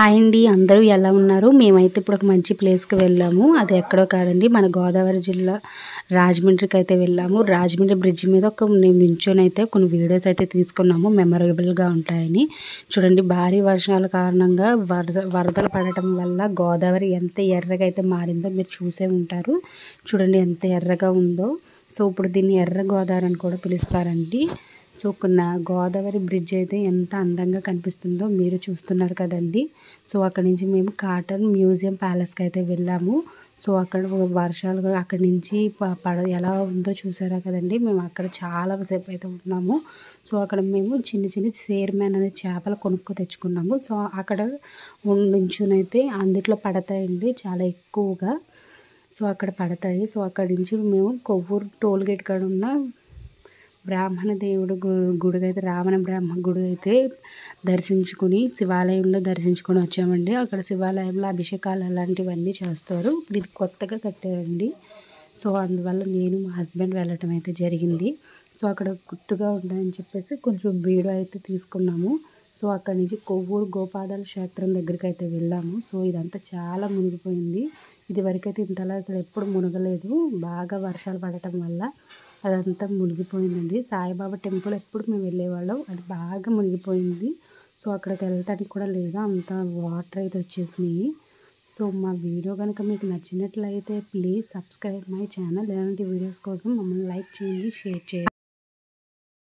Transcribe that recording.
hi అండి అందరూ ఎలా ఉన్నారు మేమైతే ఇప్పుడు ఒక మంచి ప్లేస్కి వెళ్ళాము అది ఎక్కడో కాదండి మన గోదావరి జిల్లా రాజమండ్రికి అయితే వెళ్ళాము రాజమండ్రి బ్రిడ్జ్ మీద ఒక నేను నించొని అయితే కొన్ని వీడియోస్ అయితే తీసుకున్నాము మెమరబుల్గా ఉంటాయని చూడండి భారీ వర్షాల కారణంగా వరద వరదలు పడటం వల్ల గోదావరి ఎంత ఎర్రగా అయితే మారిందో మీరు చూసే ఉంటారు చూడండి ఎంత ఎర్రగా ఉందో సో ఇప్పుడు దీన్ని ఎర్ర గోదావరి అని కూడా పిలుస్తారండి సో నా గోదావరి బ్రిడ్జ్ అయితే ఎంత అందంగా కనిపిస్తుందో మీరు చూస్తున్నారు కదండి సో అక్కడ నుంచి మేము కాటన్ మ్యూజియం ప్యాలెస్కి అయితే వెళ్ళాము సో అక్కడ వర్షాలు అక్కడి నుంచి ప- పడ ఎలా ఉందో చూసారా కదండి మేము అక్కడ చాలా సేపు అయితే ఉన్నాము సో అక్కడ మేము చిన్న చిన్న సేర్మ్యాన్ అనే చేపలు కొనుక్కు తెచ్చుకున్నాము సో అక్కడ నుంచుని అయితే అందుట్లో పడతాయండి చాలా ఎక్కువగా సో అక్కడ పడతాయి సో అక్కడి నుంచి మేము కొవ్వూరు టోల్ గేట్ కాడ ఉన్న బ్రాహ్మణ దేవుడు గు- గుడికి అయితే రావణ బ్రాహ్మణ గుడి అయితే దర్శించుకుని శివాలయంలో దర్శించుకొని వచ్చామండి అక్కడ శివాలయంలో అభిషేకాలు అలాంటివన్నీ చేస్తారు ఇప్పుడు ఇది కొత్తగా కట్టారండి సో అందువల్ల నేను మా హస్బెండ్ వెళ్ళటం అయితే జరిగింది సో అక్కడ గుర్తుగా ఉండాలని చెప్పేసి కొంచెం వీడియో అయితే తీసుకున్నాము సో అక్కడి నుంచి కొవ్వూరు గోపాదాల క్షేత్రం దగ్గరికి అయితే వెళ్ళాము సో ఇదంతా చాలా మునిగిపోయింది ఇది వరకైతే ఇంతలా అసలు ఎప్పుడు మునగలేదు బాగా వర్షాలు పడటం వల్ల అదంతా మునిగిపోయిందండి సాయిబాబా టెంపుల్ ఎప్పుడు మేము వెళ్ళేవాళ్ళం అది బాగా మునిగిపోయింది సో అక్కడికి వెళ్ళటానికి కూడా లేదు అంత వాటర్ అయితే వచ్చేసినాయి సో మా వీడియో కనుక మీకు నచ్చినట్లయితే ప్లీజ్ సబ్స్క్రైబ్ మై ఛానల్ ఇలాంటి వీడియోస్ కోసం మమ్మల్ని లైక్ చేయండి షేర్ చేయండి